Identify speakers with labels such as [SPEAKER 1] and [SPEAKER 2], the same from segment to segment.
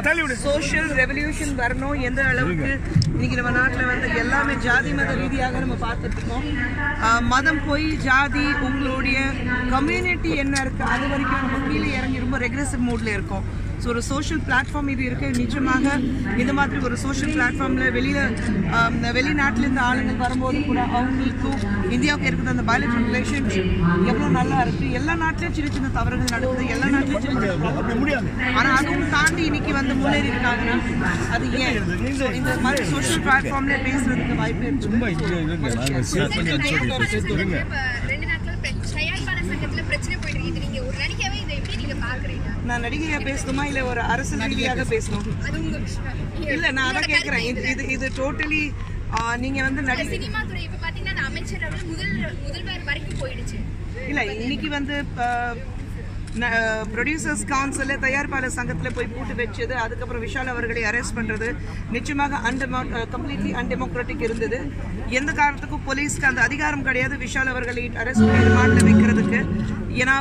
[SPEAKER 1] Social revolution வரணும் எந்த அளவுக்கு இன்னைக்கு நம்ம நாட்டில் வந்து எல்லாமே ஜாதி மத ரீதியாக நம்ம பார்த்துட்டு இருக்கோம் ஆஹ் மதம் போய் ஜாதி உங்களுடைய கம்யூனிட்டி என்ன இருக்கு அது வரைக்கும் நம்ம கீழே இறங்கி ரொம்ப ரெக்ரெசிவ் மூட்ல இருக்கோம் ஸோ ஒரு சோஷியல் பிளாட்ஃபார்ம் இது இருக்கு நிஜமாக இந்த மாதிரி ஒரு சோஷியல் பிளாட்ஃபார்ம்ல வெளியில ஆம், வெளிநாட்டுல இருந்து ஆளுங்க வரும்போது கூட அவங்களுக்கும் இந்தியாவுக்கு இருக்கிற அந்த பயாலஜிக்கல் ரிலேஷன்ஷிப் எவ்வளோ நல்லா இருக்கு எல்லா நாட்டிலும் சின்ன சின்ன தவறுகள் நடக்குது எல்லா நாட்டிலும் சின்ன சின்ன problem. ஆனா அதுவும் தாண்டி இன்னைக்கு வந்து முன்னேறி இருக்காங்கன்னா அது ஏன் So, இந்த மாதிரி சோஷியல் பிளாட்ஃபார்ம்ல பேசுறதுக்கு வாய்ப்பு இருக்கு
[SPEAKER 2] இப்ப ரெண்டு நாட்கள் தயாரிப்பாளர் சங்கத்துல பிரச்சனை போயிட்டு இருக்கு இது நீங்க ஒரு நடிகவே இதை எப்படி நீங்க பாக்குறீங்க
[SPEAKER 1] நான் நடிகையா பேசணுமா இல்ல ஒரு அரசியல் ரீதியாக பேசணும்
[SPEAKER 2] அது உங்க விஷயம்.
[SPEAKER 1] இல்ல நான் அதான்
[SPEAKER 2] உங்களோட
[SPEAKER 1] கேக்குறேன் இது இது இது டோட்டலி நீங்க வந்து
[SPEAKER 2] கருத்து.
[SPEAKER 1] நடிகை
[SPEAKER 2] சினிமா துறை இப்ப பாத்தீங்கன்னா அந்த அமைச்சர் வந்து முதல் முதல்வர் வரைக்கும் போயிடுச்சு
[SPEAKER 1] இல்ல இன்னைக்கு வந்து ப்ரொடியூசர்ஸ் கவுன்சில் தயாரிப்பாளர் சங்கத்தில் போய் பூட்டு வச்சது அதுக்கப்புறம் விஷால் அவர்களை அரெஸ்ட் பண்றது நிச்சயமாக அன்டெமோ கம்ப்ளீட்லி அன்டெமோக்ராட்டிக் இருந்தது எந்த காரணத்துக்கும் போலீஸ்க்கு அந்த அதிகாரம் கிடையாது விஷால் அவர்களை அரெஸ்ட் பண்ணி ரிமாண்டில் வைக்கிறதுக்கு ஏன்னா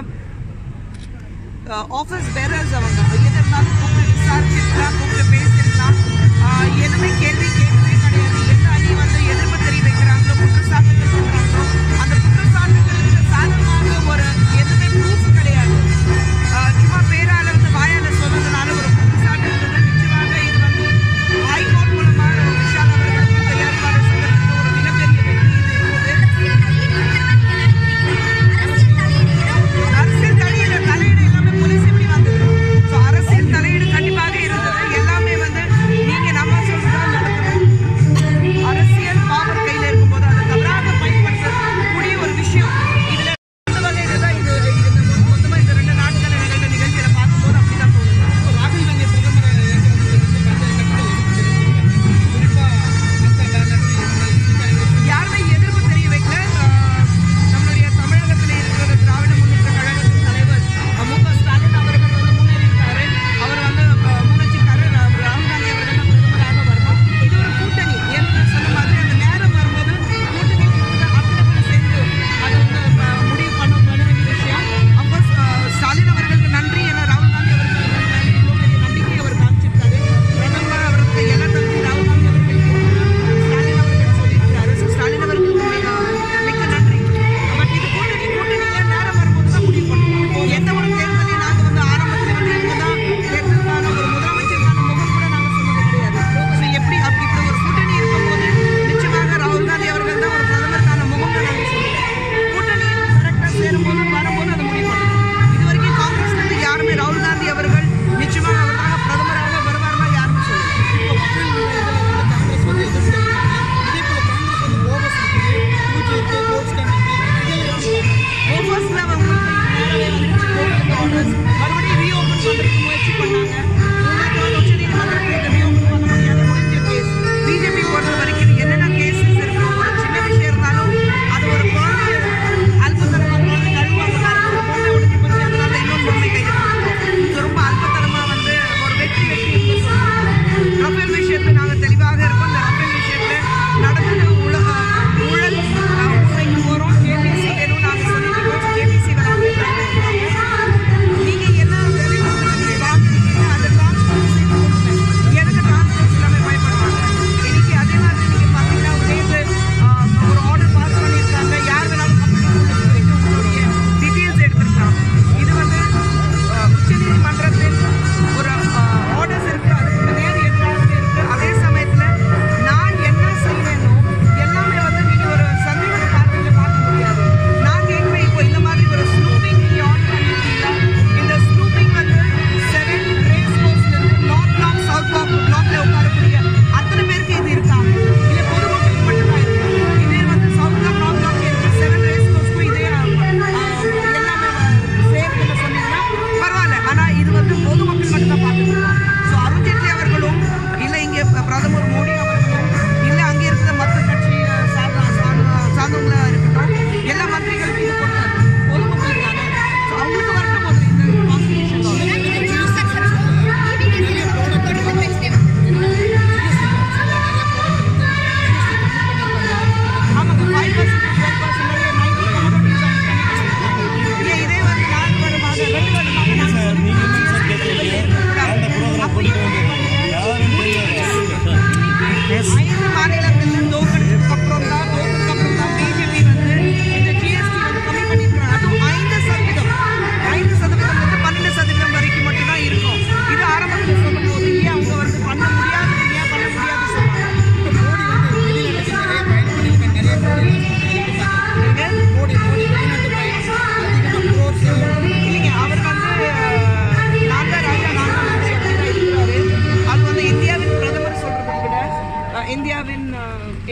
[SPEAKER 1] ஆஃபீஸ் பேரர்ஸ் அவங்க எது இருந்தாலும் கூப்பிட்டு விசாரிச்சிருக்கலாம் கூப்பிட்டு பேசியிருக்கலாம் ஆஹ் எதுவுமே கேள்வி கேட்கவே கிடையாது எந்த அணி வந்து எதிர்ப்பு தெரிவிக்கிறாங்களோ குற்றச்சாட்டுகள் சொல்றாங்களோ அந்த குற்றச்சாட்டுகளுக்கு சாதகமாக ஒரு எதுவுமே ப்ரூஃப் கிடையாது ஆஹ் சும்மா பேரால வந்து வாயால சொன்னதுனால ஒரு குற்றச்சாட்டு இருந்தது நிச்சயமாக இது வந்து ஹைகோர்ட் மூலமாக விஷால் அவர்களுக்கும் தயாரிப்பாளர் சங்கத்துக்கு ஒரு மிகப்பெரிய வெற்றி இது இருந்தது அரசியல் தலையீடு தலையீடு எல்லாமே போலீஸ் எப்படி வந்தது ஸோ அரசியல்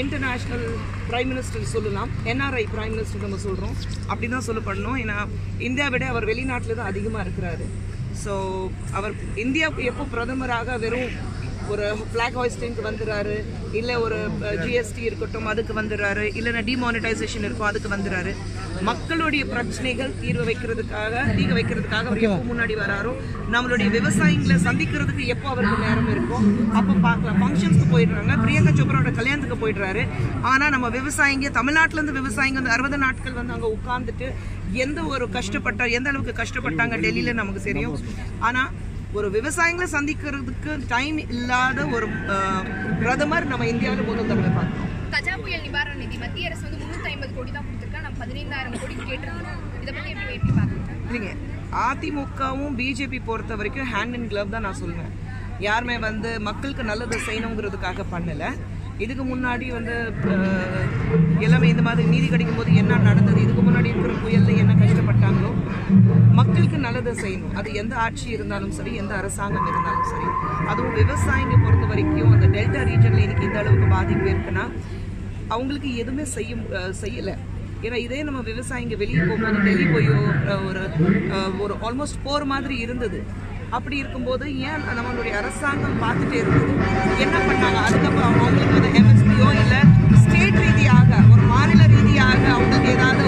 [SPEAKER 1] இன்டர்நேஷ்னல் பிரைம் மினிஸ்டர் சொல்லலாம் என்ஆர்ஐ பிரைம் மினிஸ்டர் நம்ம சொல்கிறோம் அப்படி தான் சொல்லப்படணும் ஏன்னா இந்தியா விட அவர் வெளிநாட்டில் தான் அதிகமாக இருக்கிறாரு ஸோ அவர் இந்தியாவுக்கு எப்போ பிரதமராக வெறும் ஒரு ஃப்ளாக் ஹாய்ஸ்டிங்க்கு வந்துடுறாரு இல்லை ஒரு ஜிஎஸ்டி இருக்கட்டும் அதுக்கு வந்துடுறாரு இல்லைன்னா டிமானிட்டைசேஷன் இருக்கும் அதுக்கு வந்துடுறாரு மக்களுடைய பிரச்சனைகள் தீர்வு வைக்கிறதுக்காக தீர்வு வைக்கிறதுக்காக அவர் எப்போ முன்னாடி வராரோ நம்மளுடைய விவசாயிகளை சந்திக்கிறதுக்கு எப்போ அவருக்கு நேரம் இருக்கும் அப்போ பார்க்கலாம் ஃபங்க்ஷன்ஸ்க்கு போயிடுறாங்க பிரியங்கா சோப்ராவோட கல்யாணத்துக்கு போயிடுறாரு ஆனால் நம்ம விவசாயிங்க தமிழ்நாட்டிலேருந்து விவசாயிங்க வந்து அறுபது நாட்கள் வந்து அங்கே உட்கார்ந்துட்டு எந்த ஒரு கஷ்டப்பட்ட எந்த அளவுக்கு கஷ்டப்பட்டாங்க டெல்லியில் நமக்கு தெரியும் ஆனால் ஒரு விவசாயிகளை சந்திக்கிறதுக்கு டைம் இல்லாத ஒரு அஹ், பிரதமர் நம்ம இந்தியாவில் முதல் தடவை பார்த்தோம்
[SPEAKER 2] கஜா புயல் நிவாரண நிதி மத்திய அரசு வந்து முன்னூத்தி ஐம்பது கோடி தான் கொடுத்துருக்கா நம்ம பதினைந்தாயிரம் கோடி கேட்டிருக்கோம் இதை பத்தி எப்படி எப்படி பாக்குறீங்க
[SPEAKER 1] இல்லைங்க அதிமுகவும் பிஜேபி பொறுத்த வரைக்கும் ஹேண்ட் அண்ட் glove தான் நான் சொல்லுவேன் யாருமே வந்து மக்களுக்கு நல்லது செய்யணுங்கிறதுக்காக பண்ணலை இதுக்கு முன்னாடி வந்து அஹ், எல்லாமே இந்த மாதிரி நீதி கிடைக்கும் போது என்ன நடந்தது இதுக்கு முன்னாடி இருக்கிற புயல்ல என்ன கஷ்டப்பட்டாங்களோ மக்களுக்கு நல்லது செய்யணும் அது எந்த ஆட்சி இருந்தாலும் சரி எந்த அரசாங்கம் இருந்தாலும் சரி அதுவும் விவசாயிங்க பொறுத்த வரைக்கும் அந்த டெல்டா ரீஜன்ல இன்னைக்கு இந்த அளவுக்கு பாதிப்பு இருக்குன்னா அவங்களுக்கு எதுவுமே செய்ய மு- அஹ் செய்யல ஏன்னா இதே நம்ம விவசாயிங்க வெளியே போகும்போது டெல்லி போய் அஹ், ஒரு அஹ், ஒரு ஆல்மோஸ்ட் போர் மாதிரி இருந்தது அப்படி இருக்கும்போது ஏன் நம்மளுடைய அரசாங்கம் பார்த்துட்டே இருந்தது என்ன பண்ணாங்க அதுக்கப்புறம் அவங்களுக்கு வந்து எம்எஸ்பியோ இல்லை ஸ்டேட் ரீதியாக ஒரு மாநில ரீதியாக அவங்களுக்கு ஏதாவது